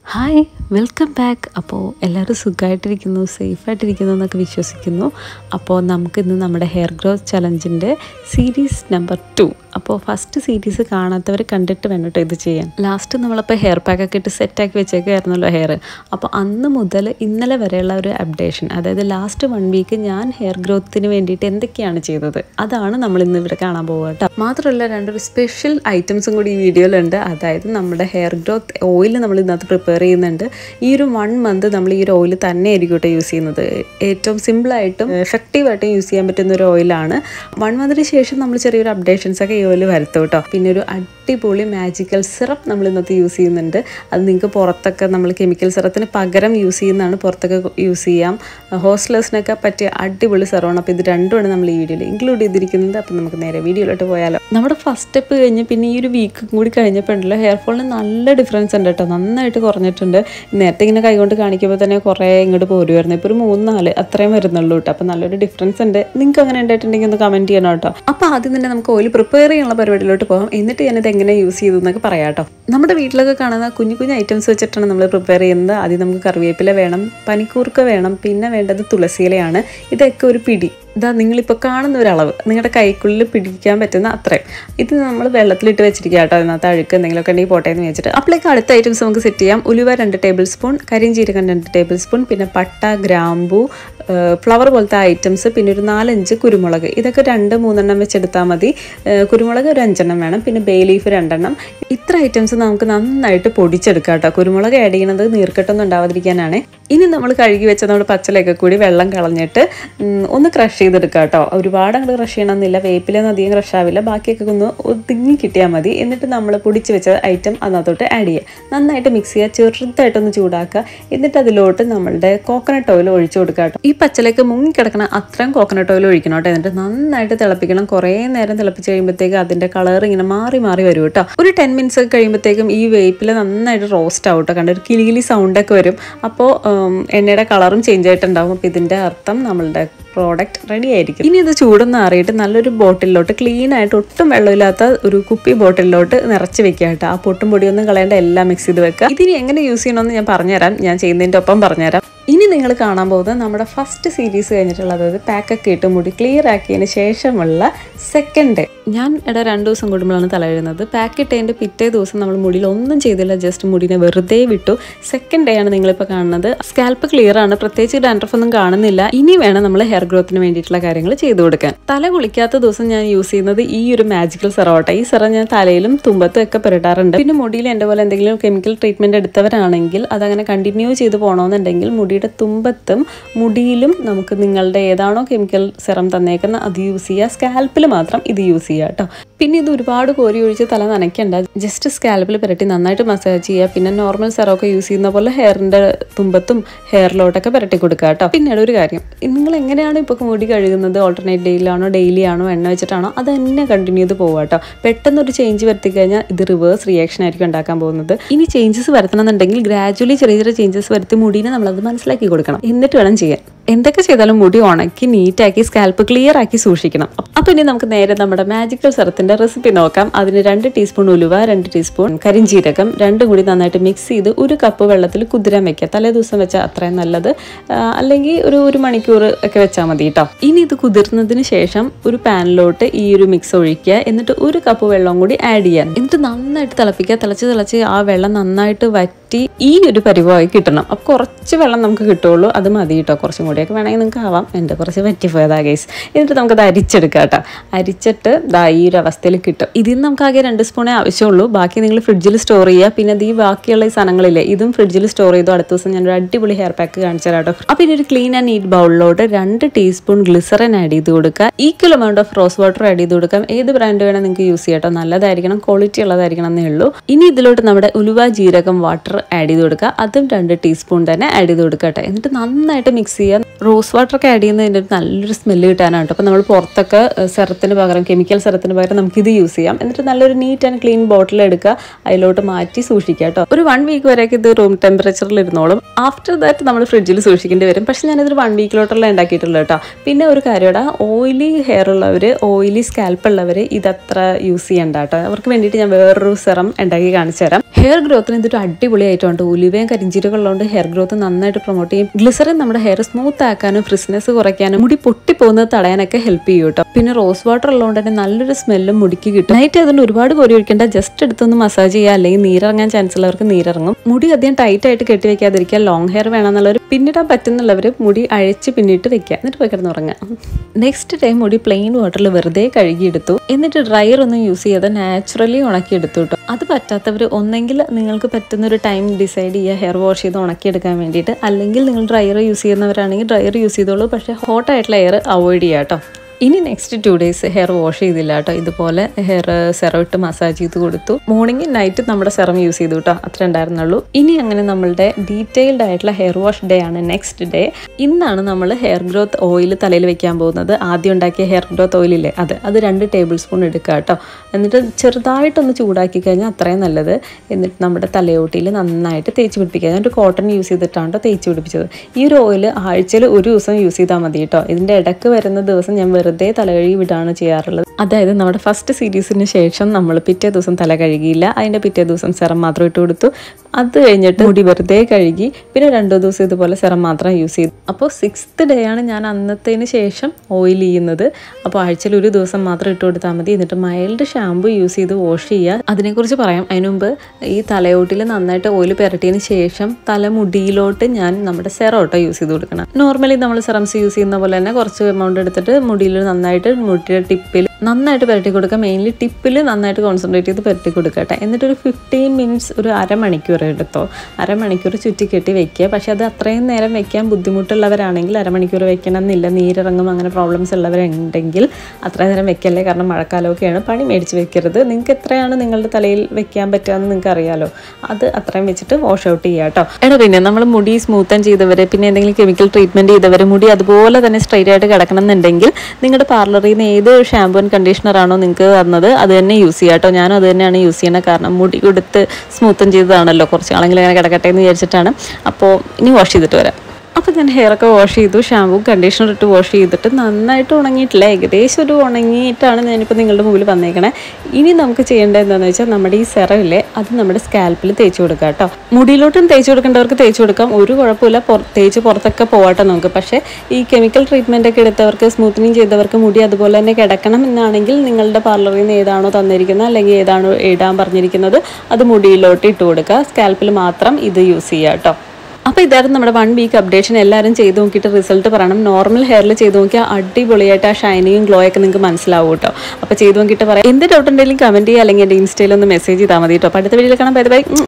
hi welcome back അപ്പോൾ എല്ലാവരും സുഖമായിട്ടിരിക്കുന്നു സേഫായിട്ടിരിക്കുന്നു എന്നൊക്കെ വിശ്വസിക്കുന്നു അപ്പോൾ നമുക്കിന്ന് നമ്മുടെ ഹെയർ ഗ്രോത്ത് ചലഞ്ചിൻ്റെ സീരീസ് നമ്പർ ടു അപ്പോൾ ഫസ്റ്റ് സീരീസ് കാണാത്തവർ കണ്ടിട്ട് വേണം കേട്ടോ ഇത് ചെയ്യാൻ ലാസ്റ്റ് നമ്മളപ്പോൾ ഹെയർ പാക്കൊക്കെ ഇട്ട് സെറ്റാക്കി വെച്ചേക്കായിരുന്നല്ലോ ഹെയർ അപ്പോൾ അന്ന് മുതൽ ഇന്നലെ വരെയുള്ള ഒരു അപ്ഡേഷൻ അതായത് ലാസ്റ്റ് വൺ വീക്ക് ഞാൻ ഹെയർ ഗ്രോത്തിന് വേണ്ടിയിട്ട് എന്തൊക്കെയാണ് ചെയ്തത് അതാണ് നമ്മൾ ഇന്ന് ഇവിടെ കാണാൻ പോകുക കേട്ടോ മാത്രമല്ല രണ്ടൊരു സ്പെഷ്യൽ ഐറ്റംസും കൂടി ഈ വീഡിയോയിലുണ്ട് അതായത് നമ്മുടെ ഹെയർ ഗ്രോത്ത് ഓയിൽ നമ്മൾ ഇതിനകത്ത് പ്രിപ്പയർ ചെയ്യുന്നുണ്ട് ഈ ഒരു വൺ മന്ത് നമ്മൾ ഈ ഒരു ഓയിൽ തന്നെ ആയിരിക്കും കേട്ടോ യൂസ് ചെയ്യുന്നത് ഏറ്റവും സിമ്പിളായിട്ടും എഫക്റ്റീവായിട്ടും യൂസ് ചെയ്യാൻ പറ്റുന്ന ഒരു ഓയിലാണ് വൺ മന്തിന് ശേഷം നമ്മൾ ചെറിയൊരു അപ്ഡേഷൻസ് ഒക്കെ ഈ ഓയിൽ വരുത്തും കേട്ടോ പിന്നെ ഒരു അടിപൊളി മാജിക്കൽ സിറപ്പ് നമ്മൾ ഇന്നത്തെ യൂസ് ചെയ്യുന്നുണ്ട് അത് നിങ്ങൾക്ക് പുറത്തൊക്കെ നമ്മൾ കെമിക്കൽ സിറത്തിന് പകരം യൂസ് ചെയ്യുന്നതാണ് പുറത്തൊക്കെ യൂസ് ചെയ്യാം ഹോസ്റ്റലേഴ്സിനൊക്കെ പറ്റിയ അടിപൊളി സിറമാണ് അപ്പോൾ ഇത് രണ്ടുമാണ് നമ്മൾ ഈ വീഡിയോയിൽ ഇൻക്ലൂഡ് ചെയ്തിരിക്കുന്നത് അപ്പോൾ നമുക്ക് നേരെ വീഡിയോയിലോട്ട് പോയാലോ നമ്മുടെ ഫസ്റ്റ് സ്റ്റെപ്പ് കഴിഞ്ഞ് പിന്നെ ഈ ഒരു വീക്ക് കൂടി കഴിഞ്ഞപ്പോൾ ഉണ്ടല്ലോ ഹെയർ ഫോളിന് നല്ല ഡിഫറൻസ് ഉണ്ട് കേട്ടോ നന്നായിട്ട് കുറഞ്ഞിട്ടുണ്ട് നേരത്തെ ഇങ്ങനെ കൈകൊണ്ട് കാണിക്കുമ്പോൾ തന്നെ കുറേ ഇങ്ങോട്ട് പോരുമായിരുന്നു ഇപ്പോൾ ഒരു മൂന്ന് നാല് അത്രയും വരുന്നുള്ളൂ കേട്ടോ അപ്പോൾ നല്ലൊരു ഡിഫറൻസ് ഉണ്ട് നിങ്ങൾക്ക് അങ്ങനെ ഉണ്ടായിട്ടുണ്ടെങ്കിൽ ഒന്ന് കമൻറ്റ് ചെയ്യണം കേട്ടോ അപ്പോൾ ആദ്യം തന്നെ നമുക്ക് ഓയിൽ പ്രിപ്പയർ ചെയ്യാനുള്ള പരിപാടിയിലോട്ട് പോകാം എന്നിട്ട് ഞാനിത് എങ്ങനെ യൂസ് ചെയ്തു എന്നൊക്കെ പറയാം കേട്ടോ നമ്മുടെ വീട്ടിലൊക്കെ കാണുന്ന കുഞ്ഞു കുഞ്ഞു ഐറ്റംസ് വെച്ചിട്ടാണ് നമ്മൾ പ്രിപ്പയർ ചെയ്യുന്നത് ആദ്യം നമുക്ക് കറിവേപ്പില വേണം പനിക്കൂർക്ക വേണം പിന്നെ വേണ്ടത് തുളസിയിലയാണ് ഇതൊക്കെ ഒരു പിടി ഇതാ നിങ്ങളിപ്പോൾ കാണുന്ന ഒരളവ് നിങ്ങളുടെ കൈക്കുള്ളിൽ പിടിക്കാൻ പറ്റുന്ന അത്രയും ഇത് നമ്മൾ വെള്ളത്തിലിട്ട് വെച്ചിരിക്കുക കേട്ടോ അതിനകത്ത് അഴുക്ക് എന്തെങ്കിലുമൊക്കെ ഉണ്ടെങ്കിൽ പോട്ടെ എന്ന് വെച്ചിട്ട് അപ്പോഴേക്ക് അടുത്ത ഐറ്റംസ് നമുക്ക് സെറ്റ് ചെയ്യാം ഉലുവ രണ്ട് ടേബിൾ സ്പൂൺ കരിഞ്ചീരകം രണ്ട് ടേബിൾ സ്പൂൺ പിന്നെ പട്ട ഗ്രാമ്പു ഫ്ലവർ പോലത്തെ ഐറ്റംസ് പിന്നെ ഒരു നാലഞ്ച് കുരുമുളക് ഇതൊക്കെ രണ്ട് മൂന്നെണ്ണം വെച്ചെടുത്താൽ മതി ഏഹ് കുരുമുളക് ഒരു അഞ്ചെണ്ണം വേണം പിന്നെ ബേ ലീഫ് രണ്ടെണ്ണം ഇത്ര ഐറ്റംസ് നമുക്ക് നന്നായിട്ട് പൊടിച്ചെടുക്കാം കേട്ടോ കുരുമുളക് ആഡ് ചെയ്യണത് നീർക്കെട്ടൊന്നും ഉണ്ടാവാതിരിക്കാനാണ് ഇനി നമ്മൾ കഴുകി വെച്ച നമ്മുടെ പച്ചലൊക്കെ കൂടി വെള്ളം കളഞ്ഞിട്ട് ഉം, ഒന്ന് ക്രഷ് ചെയ്തെടുക്കുക കേട്ടോ ഒരുപാട് അങ്ങോട്ട് ക്രഷ് ചെയ്യണമെന്നില്ല വേപ്പിലൊന്നും അധികം ക്രഷ് ആവില്ല ബാക്കിയൊക്കെ ഒന്ന് ഒതുങ്ങി കിട്ടിയാൽ മതി എന്നിട്ട് നമ്മൾ പൊടിച്ച് വെച്ച ഐറ്റം അതിനകത്തോട്ട് ആഡ് ചെയ്യുക നന്നായിട്ട് മിക്സ് ചെയ്യുക ചെറുതായിട്ടൊന്ന് ചൂടാക്കുക എന്നിട്ട് അതിലോട്ട് നമ്മളുടെ കോക്കനട്ട് ഓയിൽ ഒഴിച്ചു കൊടുക്കുക കേട്ടോ ഈ പച്ചലേക്ക് മുങ്ങിക്കിടക്കണം അത്രയും കോക്കനട്ട് ഓയിൽ ഒഴിക്കണം കേട്ടോ എന്നിട്ട് നന്നായിട്ട് തിളപ്പിക്കണം കുറേ നേരം തിളപ്പിച്ച് കഴിയുമ്പോഴത്തേക്ക് അതിൻ്റെ കളർ ഇങ്ങനെ മാറി മാറി വരും കേട്ടോ ഒരു ടെൻ മിനിറ്റ്സ് ഒക്കെ കഴിയുമ്പോഴത്തേക്കും ഈ വേപ്പിൽ നന്നായിട്ട് റോസ്റ്റ് ആവും കേട്ടോ കണ്ട ഒരു കിലി കിലി സൗണ്ടൊക്കെ വരും അപ്പോൾ എണ്ണയുടെ കളറും ചേഞ്ച് ആയിട്ടുണ്ടാവും അപ്പോൾ ഇതിൻ്റെ അർത്ഥം നമ്മളുടെ പ്രോഡക്റ്റ് റെഡി ആയിരിക്കും ഇനി ഇത് ചൂടൊന്ന് അറിയിട്ട് നല്ലൊരു ബോട്ടിലോട്ട് ക്ലീൻ ആയിട്ട് ഒട്ടും വെള്ളമില്ലാത്ത ഒരു കുപ്പി ബോട്ടിലോട്ട് നിറച്ച് വെക്കുക കേട്ടോ ആ പൊട്ടും പൊടിയൊന്നും കളയേണ്ട എല്ലാം മിക്സ് ചെയ്ത് വെക്കുക ഇതിനി എങ്ങനെ യൂസ് ചെയ്യണമെന്ന് ഞാൻ പറഞ്ഞുതരാം ഞാൻ ചെയ്യുന്നതിൻ്റെ ഒപ്പം പറഞ്ഞുതരാം ഇനി നിങ്ങൾ കാണാൻ പോകുന്നത് നമ്മുടെ ഫസ്റ്റ് സീരീസ് കഴിഞ്ഞിട്ടുള്ള അതായത് പാക്കൊക്കെ ഇട്ട് മുടി ക്ലിയർ ആക്കിയതിന് ശേഷമുള്ള സെക്കൻഡ് ഡേ ഞാൻ ഇട രണ്ട് ദിവസം കൂടുമ്പോഴാണ് തല എഴുതുന്നത് പാക്ക് ഇട്ടതിൻ്റെ പിറ്റേ ദിവസം നമ്മൾ മുടിയിൽ ഒന്നും ചെയ്തില്ല ജസ്റ്റ് മുടിനെ വെറുതെ വിട്ടു സെക്കൻഡ് ഡേ ആണ് നിങ്ങളിപ്പോൾ കാണുന്നത് സ്കാൽപ്പ് ക്ലിയർ ആണ് പ്രത്യേകിച്ച് ഡാൻഡ്രഫ് ഒന്നും കാണുന്നില്ല ഇനി വേണം നമ്മൾ ഹെയർ ഗ്രോത്തിന് വേണ്ടിയിട്ടുള്ള കാര്യങ്ങൾ ചെയ്തു കൊടുക്കാൻ തല കുളിക്കാത്ത ദിവസം ഞാൻ യൂസ് ചെയ്യുന്നത് ഈ ഒരു മാജിക്കൽ സെറോട്ടെ ഈ സെറ ഞാൻ തലയിലും തുമ്പത്തും ഒക്കെ പുരട്ടാറുണ്ട് പിന്നെ മുടിയിൽ എൻ്റെ പോലെ എന്തെങ്കിലും കെമിക്കൽ ട്രീറ്റ്മെൻറ്റ് എടുത്തവരാണെങ്കിൽ അതങ്ങനെ കണ്ടിന്യൂ ചെയ്ത് പോകണമെന്നുണ്ടെങ്കിൽ മുടിയുടെ തുമ്പത്തും മുടിയിലും നമുക്ക് നിങ്ങളുടെ ഏതാണോ കെമിക്കൽ സെറം തന്നേക്കുന്ന അത് യൂസ് ചെയ്യുക സ്കാൽപ്പിൽ മാത്രം ഇത് യൂസ് ചെയ്യുക കേട്ടോ പിന്നെ ഇത് ഒരുപാട് കോരി ഒഴിച്ച് തല നനയ്ക്കണ്ട ജസ്റ്റ് സ്കാൽപ്പിൽ പുരട്ടി നന്നായിട്ട് മസാജ് ചെയ്യുക പിന്നെ നോർമൽ സെറമൊക്കെ യൂസ് ചെയ്യുന്ന പോലെ ഹെയറിൻ്റെ തുമ്പത്തും ഹെയറിലോട്ടൊക്കെ പുരട്ടി കൊടുക്കുക കേട്ടോ പിന്നീട് ഒരു കാര്യം നിങ്ങൾ എങ്ങനെയാണ് ഇപ്പോൾ മുടി കഴുകുന്നത് ഓൾട്ടർനേറ്റ് ഡേയിലാണോ ഡെയിലി ആണോ എണ്ണ വെച്ചിട്ടാണോ അത് തന്നെ കണ്ടിന്യൂ ചെയ്ത് പോവുക കേട്ടോ പെട്ടെന്ന് ഒരു ചേഞ്ച് വരുത്തി കഴിഞ്ഞാൽ ഇത് റിവേഴ്സ് റിയാക്ഷൻ ആയിരിക്കും ഉണ്ടാക്കാൻ പോകുന്നത് ഇനി ചേഞ്ചസ് വരുത്തണമെന്നുണ്ടെങ്കിൽ ഗ്രാജുവലി ചെറിയ ചെറിയ ചേഞ്ചസ് വരുത്തി മുടീനെ നമ്മളത് മനസ്സിലാക്കി കൊടുക്കണം എന്നിട്ട് വേണം ചെയ്യാൻ എന്തൊക്കെ ചെയ്താലും മുടി ഉണക്കി നീറ്റാക്കി സ്കാൽപ്പ് ക്ലിയർ ആക്കി സൂക്ഷിക്കണം അപ്പോൾ ഇനി നമുക്ക് നേരെ നമ്മുടെ മാജിക്കൽ സെറത്തിന്റെ റെസിപ്പി നോക്കാം അതിന് രണ്ട് ടീസ്പൂൺ ഉലുവ രണ്ട് ടീസ്പൂൺ കരിഞ്ചീരകം രണ്ടും കൂടി നന്നായിട്ട് മിക്സ് ചെയ്ത് ഒരു കപ്പ് വെള്ളത്തിൽ കുതിരാൻ വെക്കുക തലേ ദിവസം വെച്ചാൽ അത്രയും നല്ലത് ആ, അല്ലെങ്കിൽ ഒരു ഒരു മണിക്കൂർ ഒക്കെ വെച്ചാൽ മതി കേട്ടോ ഇനി ഇത് കുതിർന്നതിന് ശേഷം ഒരു പാനിലോട്ട് ഈ ഒരു മിക്സ് ഒഴിക്കുക എന്നിട്ട് ഒരു കപ്പ് വെള്ളം കൂടി ആഡ് ചെയ്യാൻ എന്നിട്ട് നന്നായിട്ട് തിളപ്പിക്കുക തിളച്ച് തിളച്ച് ആ വെള്ളം നന്നായിട്ട് വറ്റി ഈ ഒരു പരിവായി കിട്ടണം അപ്പോൾ കുറച്ച് വെള്ളം നമുക്ക് കിട്ടുള്ളൂ അത് മതി കേട്ടോ കുറച്ചും കൂടിയൊക്കെ വേണമെങ്കിൽ നിങ്ങൾക്ക് ആവാം എൻ്റെ കുറച്ച് പറ്റിപ്പോയതാ ഗൈസ് എന്നിട്ട് നമുക്കത് അരിച്ചെടുക്കാം കേട്ടോ അരിച്ചിട്ട് ദാ ഈ ഒരു അവസ്ഥയിൽ കിട്ടും ഇതിൽ നിന്ന് നമുക്ക് ആകെ രണ്ട് സ്പൂണേ ആവശ്യമുള്ളൂ ബാക്കി നിങ്ങൾ ഫ്രിഡ്ജിൽ സ്റ്റോർ ചെയ്യുക പിന്നെ ഇത് ഈ ബാക്കിയുള്ള ഈ സാധനങ്ങളില്ലേ ഇതും ഫ്രിഡ്ജിൽ സ്റ്റോർ ചെയ്തു അടുത്ത ദിവസം ഞാൻ ഒരു അടിപൊളി ഹെയർ പാക്ക് കാണിച്ചു തരാം കേട്ടോ അപ്പോൾ ഇനി ഒരു ക്ലീൻ ആൻഡ് നീറ്റ് ബൗളിലോട്ട് രണ്ട് ടീസ്പൂൺ ഗ്ലിസറിൻ ആഡ് ചെയ്ത് കൊടുക്കുക equal amount of rose water add ചെയ്ത് കൊടുക്കാം ഏത് ബ്രാൻഡ് വേണം നിങ്ങൾക്ക് യൂസ് ചെയ്യാം കേട്ടോ നല്ലതായിരിക്കണം ക്വാളിറ്റി ഉള്ളതായിരിക്കണം എന്നേ ഉള്ളൂ ഇനി ഇതിലോട്ട് നമ്മുടെ ഉലുവ ജീരകം വാട്ടർ ആഡ് ചെയ്ത് കൊടുക്കുക അതും രണ്ട് ടീസ്പൂൺ തന്നെ ആഡ് ചെയ്ത് കൊടുക്കുക കേട്ടോ എന്നിട്ട് നന്നായിട്ട് മിക്സ് ചെയ്യുക റോസ് വാട്ടർ ഒക്കെ ആഡ് ചെയ്യുന്നതിൻ്റെ ഒരു നല്ലൊരു സ്മെല്ല് കിട്ടാനാണ് അപ്പോൾ നമ്മൾ പുറത്തൊക്കെ സെറത്തിന് പകരം കെമിക്കൽ സെറത്തിന് പകരം നമുക്കിത് യൂസ് ചെയ്യാം എന്നിട്ട് നല്ലൊരു നീറ്റ് ആൻഡ് ക്ലീൻ ബോട്ടിൽ എടുക്കുക അതിലോട്ട് മാറ്റി സൂക്ഷിക്കുക കേട്ടോ ഒരു വൺ വീക്ക് വരെയൊക്കെ ഇത് റൂം ടെമ്പറേച്ചറിൽ ഇരുന്നോളും ആഫ്റ്റർ ദാറ്റ് നമ്മൾ ഫ്രിഡ്ജിൽ സൂക്ഷിക്കേണ്ടി വരും പക്ഷേ ഞാനിതൊരു വൺ വീക്കിലോട്ടുള്ള ഉണ്ടാക്കിയിട്ടുള്ളൂ കേട്ടോ പിന്നെ ഒരു കാര്യമാണ് ഓയിലി ഹെയർ ഉള്ളവർ ഓയിലി സ്കാൽപ്പ് ഉള്ളവർ ഇതത്ര യൂസ് ചെയ്യണ്ട കേട്ടോ അവർക്ക് വേണ്ടിയിട്ട് ഞാൻ വേറൊരു സെറം ഉണ്ടാക്കി കാണിച്ചു തരാം ഹെയർ ഗ്രോത്തിന് ഇതൊരു അടിപൊളി ആയിട്ടുണ്ട് ഉലുവയും കരിഞ്ചീരകളുള്ളതുകൊണ്ട് ഹെയർ ഗ്രോത്ത് നന്നായിട്ട് പ്രൊമോട്ട് ചെയ്യും ഗ്ലിസറിൻ നമ്മുടെ ഹെയർ സ്മൂത്ത് ആക്കാനും ഫ്രിസ്നെസ് കുറയ്ക്കാനും മുടി പൊട്ടിപ്പോകുന്നത് തടയാനൊക്കെ ഹെൽപ്പ് ചെയ്യും കേട്ടോ പിന്നെ റോസ് വാട്ടർ ഉള്ളതുകൊണ്ട് തന്നെ നല്ലൊരു സ്മെല്ലും മുടിക്ക് കിട്ടും നൈറ്റ് അതുകൊണ്ട് ഒരുപാട് കോരി ഒഴിക്കേണ്ട ജസ്റ്റ് എടുത്തൊന്ന് മസാജ് ചെയ്യുക അല്ലെങ്കിൽ നീരിറങ്ങാൻ ചാൻസ് ഉള്ളവർക്ക് നീരിറങ്ങും മുടി അധികം ടൈറ്റ് ആയിട്ട് കെട്ടി വെക്കാതിരിക്കുക ലോങ് ഹെയർ വേണമെന്നുള്ളവർ പിന്നിടാൻ പറ്റുന്നുള്ളവർ മുടി അഴിച്ച് പിന്നിട്ട് വെക്കുക എന്നിട്ട് പോയി കിടന്നുറങ്ങുക നെക്സ്റ്റ് ടൈം മുടി പ്ലെയിൻ വാട്ടറിൽ വെറുതെ കഴുകിയെടുത്തു എന്നിട്ട് ഡ്രയർ ഒന്നും യൂസ് ചെയ്യാതെ നാച്ചുറലി ഉണക്കിയെടുത്തു കേട്ടോ അത് പറ്റാത്തവർ ഒന്നെങ്കിൽ നിങ്ങൾക്ക് പറ്റുന്ന ഒരു ടൈം ഡിസൈഡ് ചെയ്യുക ഹെയർ വാഷ് ചെയ്ത് ഉണക്കിയെടുക്കാൻ വേണ്ടിയിട്ട് അല്ലെങ്കിൽ നിങ്ങൾ ഡ്രയർ യൂസ് ചെയ്യുന്നവരാണെങ്കിൽ ഡ്രയർ യൂസ് ചെയ്തോളൂ പക്ഷേ ഹോട്ട് ആയിട്ടുള്ള എയർ അവോയ്ഡ് ചെയ്യുക കേട്ടോ ഇനി next two days hair wash ചെയ്തില്ല കേട്ടോ ഇതുപോലെ ഹെയർ സെറം ഇട്ട് മസാജ് ചെയ്ത് കൊടുത്തു മോർണിംഗ് നൈറ്റ് നമ്മുടെ സെറം യൂസ് ചെയ്തു കേട്ടോ അത്ര ഉണ്ടായിരുന്നുള്ളൂ ഇനി അങ്ങനെ നമ്മളുടെ ഡീറ്റെയിൽഡ് ആയിട്ടുള്ള ഹെയർ വാഷ് ഡേ ആണ് നെക്സ്റ്റ് ഡേ ഇന്നാണ് നമ്മൾ ഹെയർ ഗ്രോത്ത് ഓയിൽ തലയിൽ വെക്കാൻ പോകുന്നത് ആദ്യം ഉണ്ടാക്കിയ ഹെയർ ഗ്രോത്ത് ഓയിലില്ലേ അത് അത് രണ്ട് ടേബിൾ സ്പൂൺ എടുക്കുക കേട്ടോ എന്നിട്ട് ചെറുതായിട്ടൊന്ന് ചൂടാക്കി കഴിഞ്ഞാൽ അത്രയും നല്ലത് എന്നിട്ട് നമ്മുടെ തലയോട്ടിയിൽ നന്നായിട്ട് തേച്ച് പിടിപ്പിക്കുക ഞാനൊരു കോട്ടൺ യൂസ് ചെയ്തിട്ടാണ് കേട്ടോ തേച്ച് പിടിപ്പിച്ചത് ഈ ഒരു ഓയിൽ ആഴ്ചയിൽ ഒരു ദിവസം യൂസ് ചെയ്താൽ മതി കേട്ടോ ഇതിൻ്റെ ഇടയ്ക്ക് വരുന്ന ദിവസം ഞാൻ വെറുതെ തല കഴുകി വിടാണ് ചെയ്യാറുള്ളത് അതായത് നമ്മുടെ ഫസ്റ്റ് സീരീസിന് ശേഷം നമ്മൾ പിറ്റേ ദിവസം തല കഴുകിയില്ല അതിൻ്റെ പിറ്റേ ദിവസം സെറം മാത്രം ഇട്ട് കൊടുത്തു അത് കഴിഞ്ഞിട്ട് മുടി വെറുതെ കഴുകി പിന്നെ രണ്ടു ദിവസം ഇതുപോലെ സെറം മാത്രം യൂസ് ചെയ്തു അപ്പോൾ സിക്സ്ത് ഡേ ആണ് ഞാൻ അന്നത്തേന് ശേഷം ഓയിൽ ചെയ്യുന്നത് അപ്പോൾ ആഴ്ചയിൽ ഒരു ദിവസം മാത്രം ഇട്ട് കൊടുത്താൽ മതി എന്നിട്ട് മൈൽഡ് ഷാമ്പു യൂസ് ചെയ്ത് വാഷ് ചെയ്യുക അതിനെക്കുറിച്ച് പറയാം അതിനു മുമ്പ് ഈ തലയോട്ടിൽ നന്നായിട്ട് ഓയിൽ പുരട്ടിയതിന് ശേഷം തലമുടിയിലോട്ട് ഞാൻ നമ്മുടെ സെറോട്ടോ യൂസ് ചെയ്ത് കൊടുക്കണം നോർമലി നമ്മൾ സെറംസ് യൂസ് ചെയ്യുന്ന പോലെ തന്നെ കുറച്ച് എമൗണ്ട് എടുത്തിട്ട് മുടിയിൽ നന്നായിട്ട് മുടിയുടെ ടിപ്പിൽ നന്നായിട്ട് പുരട്ടി കൊടുക്കുക മെയിൻലി ടിപ്പിൽ നന്നായിട്ട് കോൺസെൻട്രേറ്റ് ചെയ്ത് പുരട്ടി കൊടുക്കട്ടെ എന്നിട്ട് ഒരു ഫിഫ്റ്റീൻ മിനിറ്റ്സ് ഒരു അരമണിക്കൂർ എടുത്തോ അരമണിക്കൂർ ചുറ്റി കെട്ടി വെക്കുക പക്ഷേ അത് അത്രയും നേരം വെക്കാൻ ബുദ്ധിമുട്ടുള്ളവരാണെങ്കിൽ അരമണിക്കൂർ വെക്കണം എന്നില്ല നീരിറങ്ങും അങ്ങനെ പ്രോബ്ലംസ് ഉള്ളവരുണ്ടെങ്കിൽ അത്രയും നേരം വെക്കല്ലേ കാരണം മഴക്കാലമൊക്കെയാണ് പണി മേടിച്ച് വെക്കരുത് നിങ്ങൾക്ക് എത്രയാണ് നിങ്ങളുടെ തലയിൽ വെക്കാൻ പറ്റുകയെന്ന് നിങ്ങൾക്ക് അറിയാലോ അത് അത്രയും വെച്ചിട്ട് വാഷ് ഔട്ട് ചെയ്യുക കേട്ടോ എടാ പിന്നെ നമ്മൾ മുടി സ്മൂത്തൻ ചെയ്തവർ പിന്നെ എന്തെങ്കിലും കെമിക്കൽ ട്രീറ്റ്മെൻറ്റ് ചെയ്തവർ മുടി അതുപോലെ തന്നെ സ്ട്രൈറ്റ് ആയിട്ട് കിടക്കണം എന്നുണ്ടെങ്കിൽ നിങ്ങളുടെ പാർലറിൽ നിന്ന് ഏത് ഷാമ്പൂ ആൻഡ് കണ്ടീഷണർ ആണോ നിങ്ങൾക്ക് തന്നത് അത് തന്നെ യൂസ് ചെയ്യുക കേട്ടോ ഞാനും അത് തന്നെയാണ് യൂസ് ചെയ്യുന്നത് കാരണം മുടി കൊടുത്ത് സ്മൂത്തൻ ചെയ്തതാണല്ലോ കുറച്ച് നാളെങ്കിലും അങ്ങനെ കിടക്കട്ടെ എന്ന് വിചാരിച്ചിട്ടാണ് അപ്പോൾ ഇനി വാഷ് ചെയ്തിട്ട് വരാം അപ്പോൾ ഞാൻ ഹെയർ ഒക്കെ വാഷ് ചെയ്തു ഷാമ്പൂ കണ്ടീഷണർ ഇട്ട് വാഷ് ചെയ്തിട്ട് നന്നായിട്ട് ഉണങ്ങിയിട്ടില്ല ഏകദേശം ഒരു ഉണങ്ങിയിട്ടാണ് ഞാനിപ്പോൾ നിങ്ങളുടെ മുമ്പിൽ വന്നേക്കണേ ഇനി നമുക്ക് ചെയ്യേണ്ടത് എന്താണെന്ന് വെച്ചാൽ നമ്മുടെ ഈ സെറമില്ലേ അത് നമ്മുടെ സ്കാൽപ്പിൽ തേച്ച് കൊടുക്കുക കേട്ടോ മുടിയിലോട്ടും തേച്ച് കൊടുക്കേണ്ടവർക്ക് തേച്ച് കൊടുക്കാം ഒരു കുഴപ്പമില്ല പുറ തേച്ച് പുറത്തൊക്കെ പോകട്ടെ നമുക്ക് പക്ഷേ ഈ കെമിക്കൽ ട്രീറ്റ്മെൻ്റ് ഒക്കെ എടുത്തവർക്ക് സ്മൂത്തനിങ് ചെയ്തവർക്ക് മുടി അതുപോലെ തന്നെ കിടക്കണം എന്നാണെങ്കിൽ നിങ്ങളുടെ പാർലറിൽ നിന്ന് ഏതാണോ തന്നിരിക്കുന്നത് അല്ലെങ്കിൽ ഏതാണോ ഇടാൻ പറഞ്ഞിരിക്കുന്നത് അത് മുടിയിലോട്ട് ഇട്ട് കൊടുക്കുക സ്കാൽപ്പിൽ മാത്രം ഇത് യൂസ് ചെയ്യുക കേട്ടോ അപ്പോൾ ഇതായിരുന്നു നമ്മുടെ വൺ വീക്ക് അപ്ഡേഷൻ എല്ലാവരും ചെയ്ത് നോക്കിയിട്ട് റിസൾട്ട് പറയണം നോർമൽ ഹെയറിൽ ചെയ്ത് നോക്കിയാൽ അടിപൊളിയായിട്ട് ആ ഷൈനിങ്ങും ഗ്ലോ ഒക്കെ നിങ്ങൾക്ക് മനസ്സിലാവും കേട്ടോ അപ്പോൾ ചെയ്ത് നോക്കിയിട്ട് പറയാം എന്ത് ഡൗട്ട് ഉണ്ടെങ്കിലും കമൻറ്റ് ചെയ്യുക അല്ലെങ്കിൽ എൻ്റെ ഇൻസ്റ്റയിൽ ഒന്ന് മെസ്സേജ് ചെയ്താൽ മതി കേട്ടോ അപ്പോൾ അടുത്ത വീഡിയോയിൽ കാണാൻ ബൈ ബൈ